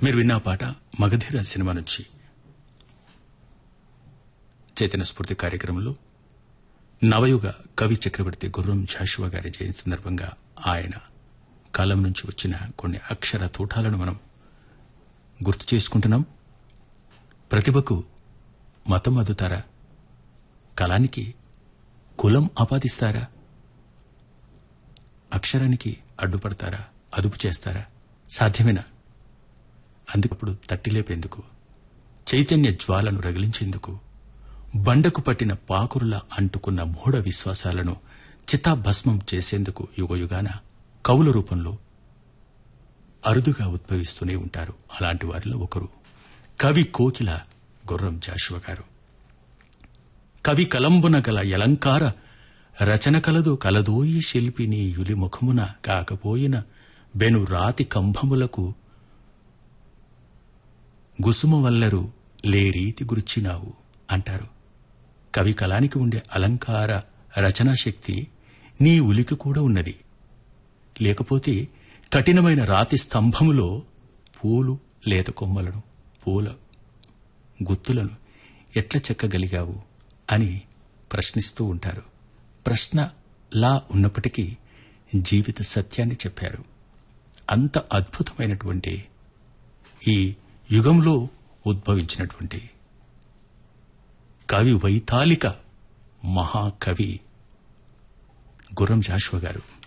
మీరు విన్న ఆ పాట మగధీర సినిమా నుంచి చైతన్య స్ఫూర్తి కార్యక్రమంలో నవయుగ కవి చక్రవర్తి గుర్రం జాషువా గారి జయంతి సందర్భంగా ఆయన కాలం నుంచి వచ్చిన కొన్ని అక్షర తూటాలను మనం గుర్తు చేసుకుంటున్నాం ప్రతిభకు మతం అద్దుతారా కళానికి కులం ఆపాదిస్తారా అక్షరానికి అడ్డుపడతారా అదుపు చేస్తారా సాధ్యమేనా అందుకప్పుడు తట్టిలేపేందుకు చైతన్య జ్వాలను రగిలించేందుకు బండకు పట్టిన పాకురులా అంటుకున్న మూఢ విశ్వాసాలను చితాభస్మం చేసేందుకు యుగయుగాన కవుల రూపంలో అరుదుగా ఉద్భవిస్తూనే ఉంటారు అలాంటి వారిలో ఒకరు కవి కోకిల గుర్రం జాషువ గారు కవి కలంబున గల యలంకార రచన కలదు కలదోయి శిల్పిని యులి ముఖమున కాకపోయిన బెను రాతి కంభములకు గుసుమ వల్లరు లేరీతి గుర్చినావు అంటారు కవి కళానికి ఉండే అలంకార రచనా శక్తి నీ ఉలికి కూడా ఉన్నది లేకపోతే కఠినమైన రాతి స్తంభములో పూలు లేత కొమ్మలను పూల గుత్తులను ఎట్ల చెక్కగలిగావు అని ప్రశ్నిస్తూ ఉంటారు ప్రశ్న లా ఉన్నప్పటికీ జీవిత సత్యాన్ని చెప్పారు అంత అద్భుతమైనటువంటి ఈ యుగంలో ఉద్భవించినటువంటి కవి వైతాళిక మహాకవి గుర్రం జాషువ గారు